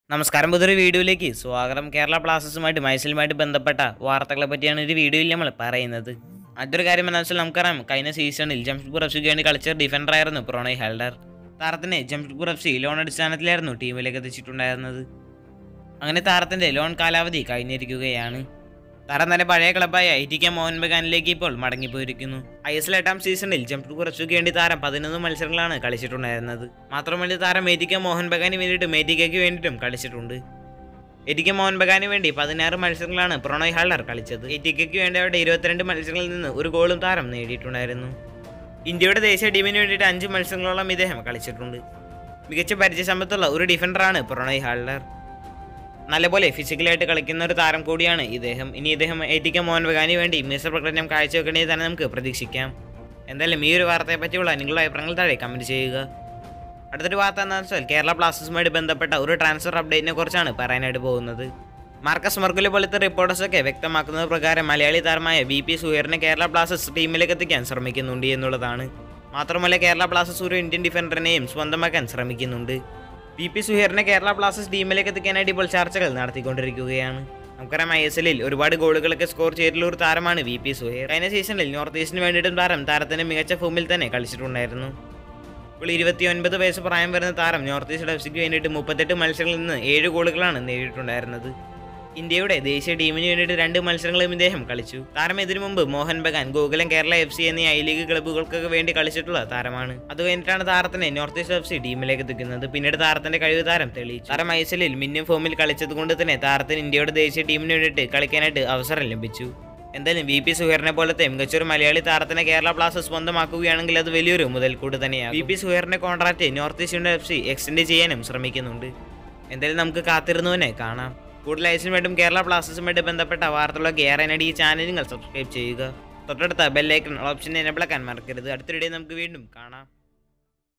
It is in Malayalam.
നമസ്കാരം പുതിയൊരു വീഡിയോയിലേക്ക് സ്വാഗതം കേരള ബ്ലാസ്റ്റേഴ്സുമായിട്ട് മൈസൂരുമായിട്ട് ബന്ധപ്പെട്ട വാർത്തകളെ പറ്റിയാണ് ഒരു വീഡിയോയിൽ നമ്മൾ പറയുന്നത് മറ്റൊരു കാര്യം എന്താ വെച്ചാൽ നമുക്കറിയാം കഴിഞ്ഞ സീസണിൽ ജംഷഡ്പൂർ എഫ് സിക്ക് വേണ്ടി കളിച്ച ഡിഫൻഡർ ആയിരുന്നു പ്രണയ് ഹെൽഡർ താരത്തിനെ ജംഷഡ്പൂർ എഫ് സി ലോൺ അടിസ്ഥാനത്തിലായിരുന്നു ടീമിലേക്ക് എത്തിച്ചിട്ടുണ്ടായിരുന്നത് അങ്ങനെ താരത്തിന്റെ ലോൺ കാലാവധി കഴിഞ്ഞിരിക്കുകയാണ് താരം തന്നെ പഴയ ക്ലബായ ഐ ടി കെ മോഹൻ ബഗാനിലേക്ക് ഇപ്പോൾ മടങ്ങിപ്പോയിരിക്കുന്നു ഐ എസ് എൽ എട്ടാം സീസണിൽ ജംഷഡ്പൂർ എഫ് സിക്ക് വേണ്ടി താരം പതിനൊന്ന് മത്സരങ്ങളാണ് കളിച്ചിട്ടുണ്ടായിരുന്നത് മാത്രമല്ല താരം എ ടി കെ മോഹൻ ബഗാന് വേണ്ടിയിട്ടും എ ടി കെക്ക് വേണ്ടിയിട്ടും കളിച്ചിട്ടുണ്ട് എ ടി കെ മോഹൻ ബഗാന് വേണ്ടി പതിനാറ് മത്സരങ്ങളാണ് പ്രണോയ് ഹള്ളർ കളിച്ചത് എ ടി കെക്ക് വേണ്ടി അവരുടെ ഇരുപത്തിരണ്ട് മത്സരങ്ങളിൽ നിന്ന് ഒരു ഗോളും താരം നേടിയിട്ടുണ്ടായിരുന്നു ഇന്ത്യയുടെ ദേശീയ ടീമിന് വേണ്ടിയിട്ട് അഞ്ച് മത്സരങ്ങളോളം ഇദ്ദേഹം കളിച്ചിട്ടുണ്ട് മികച്ച പരിചയസമ്പത്തുള്ള ഒരു ഡിഫൻഡറാണ് പ്രണോയ് ഹള്ളർ നല്ലപോലെ ഫിസിക്കലായിട്ട് കളിക്കുന്ന ഒരു താരം കൂടിയാണ് ഇദ്ദേഹം ഇനി ഇദ്ദേഹം എ ടി കെ മോഹൻ ബഗാന് വേണ്ടി മികച്ച പ്രകടനം കാഴ്ചവെക്കണേ തന്നെ നമുക്ക് പ്രതീക്ഷിക്കാം എന്തായാലും ഈ ഒരു വാർത്തയെ പറ്റിയുള്ള നിങ്ങളുടെ അഭിപ്രായങ്ങൾ താഴെ കമൻറ്റ് ചെയ്യുക അടുത്തൊരു വാർത്ത എന്താണെന്ന് വെച്ചാൽ കേരള ബ്ലാസ്റ്റേഴ്സുമായിട്ട് ബന്ധപ്പെട്ട ഒരു ട്രാൻസ്ഫർ അപ്ഡേറ്റിനെ കുറിച്ചാണ് പറയാനായിട്ട് പോകുന്നത് മാർക്കസ് മർക്കുലെ പോലത്തെ റിപ്പോർട്ടേഴ്സൊക്കെ വ്യക്തമാക്കുന്നത് പ്രകാരം മലയാളി താരമായ വി പി സുഹേറിനെ കേരള ബ്ലാസ്റ്റേഴ്സ് ടീമിലേക്ക് എത്തിക്കാൻ ശ്രമിക്കുന്നുണ്ട് എന്നുള്ളതാണ് മാത്രമല്ല കേരള ബ്ലാസ്റ്റേഴ്സ് ഒരു ഇന്ത്യൻ ഡിഫൻഡറിനെയും സ്വന്തമാക്കാൻ ശ്രമിക്കുന്നുണ്ട് വി പി സുഹേറിനെ കേരള ബ്ലാസ്റ്റേഴ്സ് ടീമിലേക്ക് എത്തിക്കാനായിട്ട് ഇപ്പോൾ ചർച്ചകൾ നടത്തിക്കൊണ്ടിരിക്കുകയാണ് നമുക്കറിയാം ഐ എസ് എല്ലിൽ ഒരുപാട് ഗോളുകളൊക്കെ സ്കോർ ചെയ്തിട്ടുള്ള ഒരു താരമാണ് വി പി സുഹേർ കഴിഞ്ഞ സീസണിൽ നോർത്ത് ഈസ്റ്റിന് വേണ്ടിയിട്ടും താരം താരത്തിന്റെ മികച്ച ഫോമിൽ തന്നെ കളിച്ചിട്ടുണ്ടായിരുന്നു ഇപ്പോൾ ഇരുപത്തി ഒൻപത് വയസ്സ് പ്രായം വരുന്ന താരം നോർത്ത് ഈസ്റ്റ് എഫ് സിക്ക് വേണ്ടിയിട്ട് മുപ്പത്തെട്ട് മത്സരങ്ങളിൽ നിന്ന് ഏഴ് ഗോളുകളാണ് നേടിയിട്ടുണ്ടായിരുന്നത് ഇന്ത്യയുടെ ദേശീയ ടീമിന് വേണ്ടിയിട്ട് രണ്ട് മത്സരങ്ങളും ഇദ്ദേഹം കളിച്ചു താരം ഇതിനു മുമ്പ് മോഹൻ ബഗാൻ ഗോകുലം കേരള എഫ് സി എന്നീ ഐ ലീഗ് ക്ലബ്ബുകൾക്കൊക്കെ വേണ്ടി കളിച്ചിട്ടുള്ള താരമാണ് അത് കഴിഞ്ഞിട്ടാണ് താരത്തിനെ നോർത്ത് ഈസ്റ്റ് എഫ് സി ടീമിലേക്ക് എത്തിക്കുന്നത് പിന്നീട് താരത്തിന്റെ കഴിവ് താരം തെളിയിച്ചു താരം ഐ എസ് എല്ലിൽ മിന്നും ഫോമിൽ കളിച്ചത് കൊണ്ട് തന്നെ താരത്തിന് ഇന്ത്യയുടെ ദേശീയ ടീമിന് വേണ്ടിയിട്ട് കളിക്കാനായിട്ട് അവസരം ലഭിച്ചു എന്തായാലും വി പി സുഹേറിനെ പോലത്തെ മികച്ചൊരു മലയാളി താരത്തിനെ കേരള ബ്ലാസ്റ്റേഴ്സ് സ്വന്തമാക്കുകയാണെങ്കിൽ അത് വലിയൊരു മുതൽക്കൂട്ട് തന്നെയാണ് വി പി സുഹേറിന്റെ contract north east F C extend ചെയ്യാനും ശ്രമിക്കുന്നുണ്ട് എന്തായാലും നമുക്ക് കാത്തിരുന്നവനെ കാണാം കൂടുതൽ ഐസിനുമായിട്ടും കേരള ബ്ലാസ്റ്റേഴ്സുമായിട്ട് ബന്ധപ്പെട്ട വാർത്തകളൊക്കെ ഏറാനായിട്ട് ഈ ചാനൽ നിങ്ങൾ സബ്സ്ക്രൈബ് ചെയ്യുക തൊട്ടടുത്ത ബെല്ലൈക്കൺ ഓപ്ഷൻ എനബിളാക്കാൻ മറക്കരുത് അടുത്തിടെ നമുക്ക് വീണ്ടും കാണാം